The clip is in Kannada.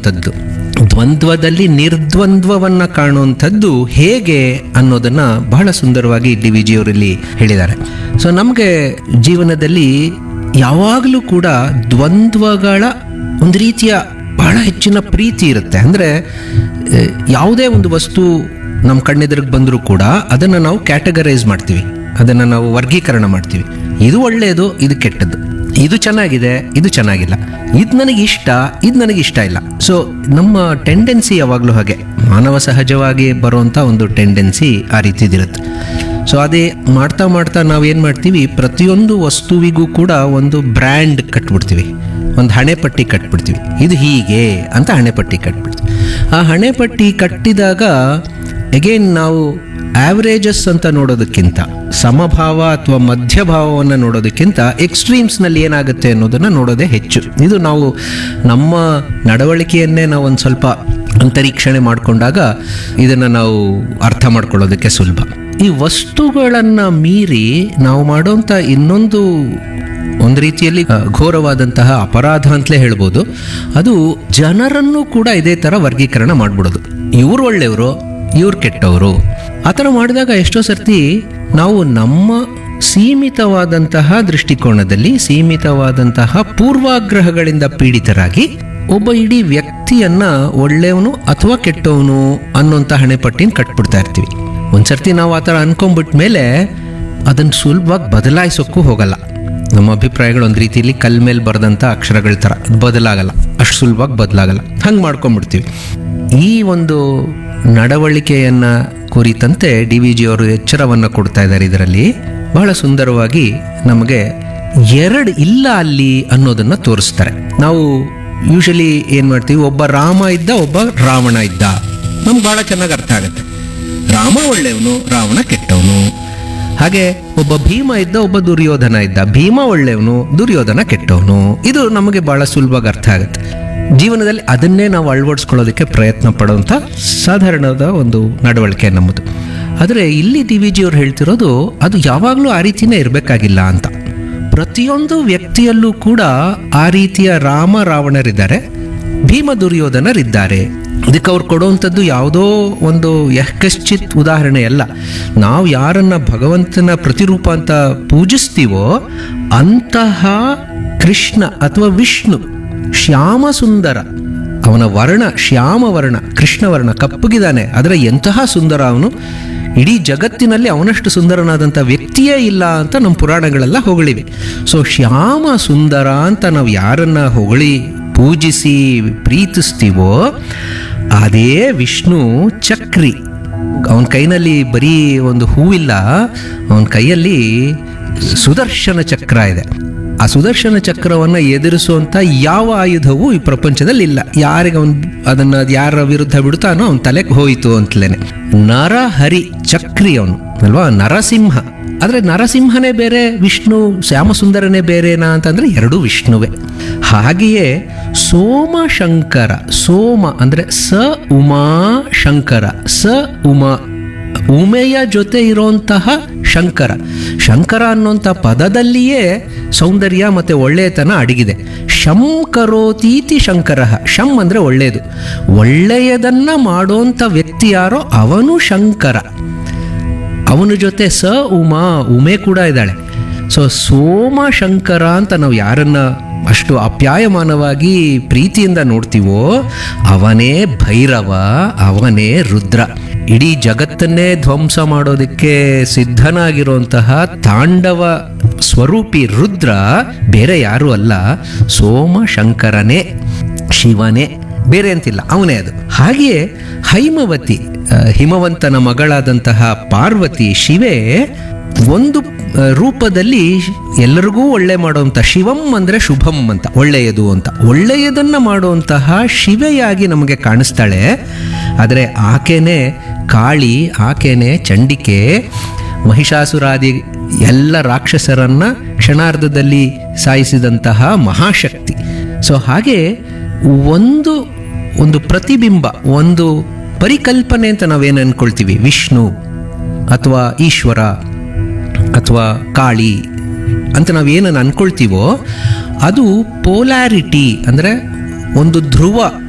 ಕಾಣುವಂಥದ್ದು ದ್ವಂದ್ವದಲ್ಲಿ ನಿರ್ದ್ವಂದ್ವವನ್ನ ಕಾಣುವಂಥದ್ದು ಹೇಗೆ ಅನ್ನೋದನ್ನ ಬಹಳ ಸುಂದರವಾಗಿ ಡಿ ವಿ ಜಿಯವರಲ್ಲಿ ಹೇಳಿದ್ದಾರೆ ಸೊ ನಮಗೆ ಜೀವನದಲ್ಲಿ ಯಾವಾಗಲೂ ಕೂಡ ದ್ವಂದ್ವಗಳ ಒಂದು ರೀತಿಯ ಬಹಳ ಹೆಚ್ಚಿನ ಪ್ರೀತಿ ಇರುತ್ತೆ ಅಂದರೆ ಯಾವುದೇ ಒಂದು ವಸ್ತು ನಮ್ಮ ಕಣ್ಣೆದುರಿಗೆ ಬಂದರೂ ಕೂಡ ಅದನ್ನು ನಾವು ಕ್ಯಾಟಗರೈಸ್ ಮಾಡ್ತೀವಿ ಅದನ್ನು ನಾವು ವರ್ಗೀಕರಣ ಮಾಡ್ತೀವಿ ಇದು ಒಳ್ಳೆಯದು ಇದು ಕೆಟ್ಟದ್ದು ಇದು ಚೆನ್ನಾಗಿದೆ ಇದು ಚೆನ್ನಾಗಿಲ್ಲ ಇದು ನನಗೆ ಇಷ್ಟ ಇದು ನನಗೆ ಇಷ್ಟ ಇಲ್ಲ ಸೊ ನಮ್ಮ ಟೆಂಡೆನ್ಸಿ ಯಾವಾಗಲೂ ಹಾಗೆ ಮಾನವ ಸಹಜವಾಗಿ ಬರುವಂಥ ಒಂದು ಟೆಂಡೆನ್ಸಿ ಆ ರೀತಿದಿರುತ್ತೆ ಸೊ ಅದೇ ಮಾಡ್ತಾ ಮಾಡ್ತಾ ನಾವೇನು ಮಾಡ್ತೀವಿ ಪ್ರತಿಯೊಂದು ವಸ್ತುವಿಗೂ ಕೂಡ ಒಂದು ಬ್ರ್ಯಾಂಡ್ ಕಟ್ಬಿಡ್ತೀವಿ ಒಂದು ಹಣೆಪಟ್ಟಿ ಕಟ್ಬಿಡ್ತೀವಿ ಇದು ಹೀಗೆ ಅಂತ ಹಣೆಪಟ್ಟಿ ಕಟ್ಬಿಡ್ತೀವಿ ಆ ಹಣೆಪಟ್ಟಿ ಕಟ್ಟಿದಾಗ ಎಗೇನ್ ನಾವು ಆವ್ರೇಜಸ್ ಅಂತ ನೋಡೋದಕ್ಕಿಂತ ಸಮಭಾವ ಅಥವಾ ಮಧ್ಯಭಾವವನ್ನು ನೋಡೋದಕ್ಕಿಂತ ಎಕ್ಸ್ಟ್ರೀಮ್ಸ್ನಲ್ಲಿ ಏನಾಗುತ್ತೆ ಅನ್ನೋದನ್ನು ನೋಡೋದೇ ಹೆಚ್ಚು ಇದು ನಾವು ನಮ್ಮ ನಡವಳಿಕೆಯನ್ನೇ ನಾವು ಒಂದು ಸ್ವಲ್ಪ ಅಂತರೀಕ್ಷಣೆ ಮಾಡಿಕೊಂಡಾಗ ಇದನ್ನು ನಾವು ಅರ್ಥ ಮಾಡ್ಕೊಳ್ಳೋದಕ್ಕೆ ಸುಲಭ ಈ ವಸ್ತುಗಳನ್ನು ಮೀರಿ ನಾವು ಮಾಡೋಂಥ ಇನ್ನೊಂದು ಒಂದು ರೀತಿಯಲ್ಲಿ ಆ, ಘೋರವಾದಂತಹ ಅಪರಾಧ ಅಂತಲೇ ಹೇಳ್ಬೋದು ಅದು ಜನರನ್ನು ಕೂಡ ಇದೇ ಥರ ವರ್ಗೀಕರಣ ಮಾಡಿಬಿಡೋದು ಇವ್ರು ಒಳ್ಳೆಯವರು ಇವ್ರು ಕೆಟ್ಟವರು ಆ ಥರ ಮಾಡಿದಾಗ ಎಷ್ಟೋ ಸರ್ತಿ ನಾವು ನಮ್ಮ ಸೀಮಿತವಾದಂತಹ ದೃಷ್ಟಿಕೋನದಲ್ಲಿ ಸೀಮಿತವಾದಂತಹ ಪೂರ್ವಾಗ್ರಹಗಳಿಂದ ಪೀಡಿತರಾಗಿ ಒಬ್ಬ ಇಡೀ ವ್ಯಕ್ತಿಯನ್ನ ಒಳ್ಳೆಯವನು ಅಥವಾ ಕೆಟ್ಟವನು ಅನ್ನೋಂಥ ಹಣೆಪಟ್ಟಿನ ಕಟ್ಬಿಡ್ತಾ ಇರ್ತೀವಿ ಒಂದ್ಸರ್ತಿ ನಾವು ಆ ಥರ ಅನ್ಕೊಂಡ್ಬಿಟ್ಮೇಲೆ ಅದನ್ನು ಸುಲಭವಾಗಿ ಬದಲಾಯಿಸೋಕ್ಕೂ ಹೋಗಲ್ಲ ನಮ್ಮ ಅಭಿಪ್ರಾಯಗಳು ಒಂದು ರೀತಿಯಲ್ಲಿ ಕಲ್ ಮೇಲೆ ಬರೆದಂಥ ಅಕ್ಷರಗಳ ಥರ ಅದು ಬದಲಾಗಲ್ಲ ಅಷ್ಟು ಸುಲಭವಾಗಿ ಬದಲಾಗಲ್ಲ ಹಂಗೆ ಮಾಡ್ಕೊಂಡ್ಬಿಡ್ತೀವಿ ಈ ಒಂದು ನಡವಳಿಕೆಯನ್ನ ಕುರಿತಂತೆ ಡಿ ವಿ ಜಿ ಅವರು ಎಚ್ಚರವನ್ನು ಕೊಡ್ತಾ ಇದ್ದಾರೆ ಇದರಲ್ಲಿ ಬಹಳ ಸುಂದರವಾಗಿ ನಮಗೆ ಎರಡು ಇಲ್ಲ ಅಲ್ಲಿ ಅನ್ನೋದನ್ನ ತೋರಿಸ್ತಾರೆ ನಾವು ಯೂಶಲಿ ಏನು ಮಾಡ್ತೀವಿ ಒಬ್ಬ ರಾಮ ಇದ್ದ ಒಬ್ಬ ರಾವಣ ಇದ್ದ ನಮ್ಗೆ ಬಹಳ ಚೆನ್ನಾಗಿ ಅರ್ಥ ಆಗುತ್ತೆ ರಾಮ ಒಳ್ಳೆಯವನು ರಾವಣ ಕೆಟ್ಟವನು ಹಾಗೆ ಒಬ್ಬ ಭೀಮ ಇದ್ದ ಒಬ್ಬ ದುರ್ಯೋಧನ ಇದ್ದ ಭೀಮ ಒಳ್ಳೆಯವನು ದುರ್ಯೋಧನ ಕೆಟ್ಟವನು ಇದು ನಮಗೆ ಬಹಳ ಸುಲಭವಾಗಿ ಅರ್ಥ ಆಗುತ್ತೆ ಜೀವನದಲ್ಲಿ ಅದನ್ನೇ ನಾವು ಅಳವಡಿಸ್ಕೊಳ್ಳೋದಕ್ಕೆ ಪ್ರಯತ್ನ ಪಡುವಂಥ ಸಾಧಾರಣದ ಒಂದು ನಡವಳಿಕೆ ನಮ್ಮದು ಆದರೆ ಇಲ್ಲಿ ಡಿ ವಿ ಜಿಯವ್ರು ಹೇಳ್ತಿರೋದು ಅದು ಯಾವಾಗಲೂ ಆ ರೀತಿನೇ ಇರಬೇಕಾಗಿಲ್ಲ ಅಂತ ಪ್ರತಿಯೊಂದು ವ್ಯಕ್ತಿಯಲ್ಲೂ ಕೂಡ ಆ ರೀತಿಯ ರಾಮ ರಾವಣರಿದ್ದಾರೆ ಭೀಮ ದುರ್ಯೋಧನರಿದ್ದಾರೆ ಇದಕ್ಕೆ ಅವ್ರು ಕೊಡುವಂಥದ್ದು ಯಾವುದೋ ಒಂದು ಯಹ್ಕಶ್ಚಿತ್ ಉದಾಹರಣೆ ಅಲ್ಲ ನಾವು ಯಾರನ್ನ ಭಗವಂತನ ಪ್ರತಿರೂಪ ಅಂತ ಪೂಜಿಸ್ತೀವೋ ಅಂತಹ ಕೃಷ್ಣ ಅಥವಾ ವಿಷ್ಣು ಶ್ಯಾಮ ಸುಂದರ ಅವನ ವರ್ಣ ಶ್ಯಾಮ ವರ್ಣ ಕೃಷ್ಣ ವರ್ಣ ಕಪ್ಪಗಿದ್ದಾನೆ ಆದರೆ ಎಂತಹ ಸುಂದರ ಅವನು ಇಡೀ ಜಗತ್ತಿನಲ್ಲಿ ಅವನಷ್ಟು ಸುಂದರನಾದಂಥ ವ್ಯಕ್ತಿಯೇ ಇಲ್ಲ ಅಂತ ನಮ್ಮ ಪುರಾಣಗಳೆಲ್ಲ ಹೊಗಳಿವೆ ಸೊ ಶ್ಯಾಮ ಸುಂದರ ಅಂತ ನಾವು ಯಾರನ್ನ ಹೊಗಳಿ ಪೂಜಿಸಿ ಪ್ರೀತಿಸ್ತೀವೋ ಅದೇ ವಿಷ್ಣು ಚಕ್ರಿ ಅವನ ಕೈನಲ್ಲಿ ಬರೀ ಒಂದು ಹೂವಿಲ್ಲ ಅವನ ಕೈಯಲ್ಲಿ ಸುದರ್ಶನ ಚಕ್ರ ಇದೆ ಆ ಸುದರ್ಶನ ಚಕ್ರವನ್ನು ಎದುರಿಸುವಂಥ ಯಾವ ಆಯುಧವೂ ಈ ಪ್ರಪಂಚದಲ್ಲಿ ಇಲ್ಲ ಯಾರಿಗೆ ಅವನು ಅದನ್ನು ಯಾರ ವಿರುದ್ಧ ಬಿಡ್ತಾನೋ ಅವನ ತಲೆಗೆ ಹೋಯಿತು ಅಂತಲೇನೆ ನರಹರಿ ಚಕ್ರಿ ಅವನು ಅಲ್ವಾ ನರಸಿಂಹ ಆದರೆ ನರಸಿಂಹನೇ ಬೇರೆ ವಿಷ್ಣು ಶ್ಯಾಮಸುಂದರನೇ ಬೇರೆನಾ ಅಂತಂದ್ರೆ ಎರಡೂ ವಿಷ್ಣುವೇ ಹಾಗೆಯೇ ಸೋಮಶಂಕರ ಸೋಮ ಅಂದರೆ ಸ ಉಮಾ ಶಂಕರ ಸ ಉಮಾ ಉಮೆಯ ಜೊತೆ ಇರುವಂತಹ ಶಂಕರ ಶಂಕರ ಅನ್ನುವಂಥ ಪದದಲ್ಲಿಯೇ ಸೌಂದರ್ಯ ಮತ್ತು ಒಳ್ಳೆಯತನ ಅಡಗಿದೆ ಶಂ ಕರೋತೀತಿ ಶಂಕರ ಶಂ ಅಂದರೆ ಒಳ್ಳೆಯದು ಒಳ್ಳೆಯದನ್ನ ಮಾಡೋಂಥ ವ್ಯಕ್ತಿ ಯಾರೋ ಅವನು ಶಂಕರ ಅವನ ಜೊತೆ ಸ ಉಮಾ ಉಮೆ ಕೂಡ ಇದ್ದಾಳೆ ಸೊ ಸೋಮ ಶಂಕರ ಅಂತ ನಾವು ಯಾರನ್ನ ಅಷ್ಟು ಅಪ್ಯಾಯಮಾನವಾಗಿ ಪ್ರೀತಿಯಿಂದ ನೋಡ್ತೀವೋ ಅವನೇ ಭೈರವ ಅವನೇ ರುದ್ರ ಇಡೀ ಜಗತ್ತನ್ನೇ ಧ್ವಂಸ ಮಾಡೋದಕ್ಕೆ ಸಿದ್ಧನಾಗಿರುವಂತಹ ತಾಂಡವ ಸ್ವರೂಪಿ ರುದ್ರ ಬೇರೆ ಯಾರೂ ಅಲ್ಲ ಸೋಮ ಶಂಕರನೇ ಶಿವನೇ ಬೇರೆ ಅಂತಿಲ್ಲ ಅವನೇ ಅದು ಹಾಗೆಯೇ ಹೈಮವತಿ ಆ, ಹಿಮವಂತನ ಮಗಳಾದಂತಹ ಪಾರ್ವತಿ ಶಿವೆ ಒಂದು ಆ, ರೂಪದಲ್ಲಿ ಎಲ್ಲರಿಗೂ ಒಳ್ಳೆ ಮಾಡುವಂಥ ಶಿವಂ ಅಂದರೆ ಶುಭಂ ಅಂತ ಒಳ್ಳೆಯದು ಅಂತ ಒಳ್ಳೆಯದನ್ನು ಮಾಡುವಂತಹ ಶಿವೆಯಾಗಿ ನಮಗೆ ಕಾಣಿಸ್ತಾಳೆ ಆದರೆ ಆಕೆನೇ ಕಾಳಿ ಆಕೆನೇ ಚಂಡಿಕೆ ಮಹಿಷಾಸುರಾದಿ ಎಲ್ಲ ರಾಕ್ಷಸರನ್ನ ಕ್ಷಣಾರ್ಧದಲ್ಲಿ ಸಾಯಿಸಿದಂತಹ ಮಹಾಶಕ್ತಿ ಸೊ ಹಾಗೆ ಒಂದು ಒಂದು ಪ್ರತಿಬಿಂಬ ಒಂದು ಪರಿಕಲ್ಪನೆ ಅಂತ ನಾವೇನು ಅನ್ಕೊಳ್ತೀವಿ ವಿಷ್ಣು ಅಥವಾ ಈಶ್ವರ ಅಥವಾ ಕಾಳಿ ಅಂತ ನಾವೇನನ್ನು ಅನ್ಕೊಳ್ತೀವೋ ಅದು ಪೋಲಾರಿಟಿ ಅಂದರೆ ಒಂದು ಧ್ರುವ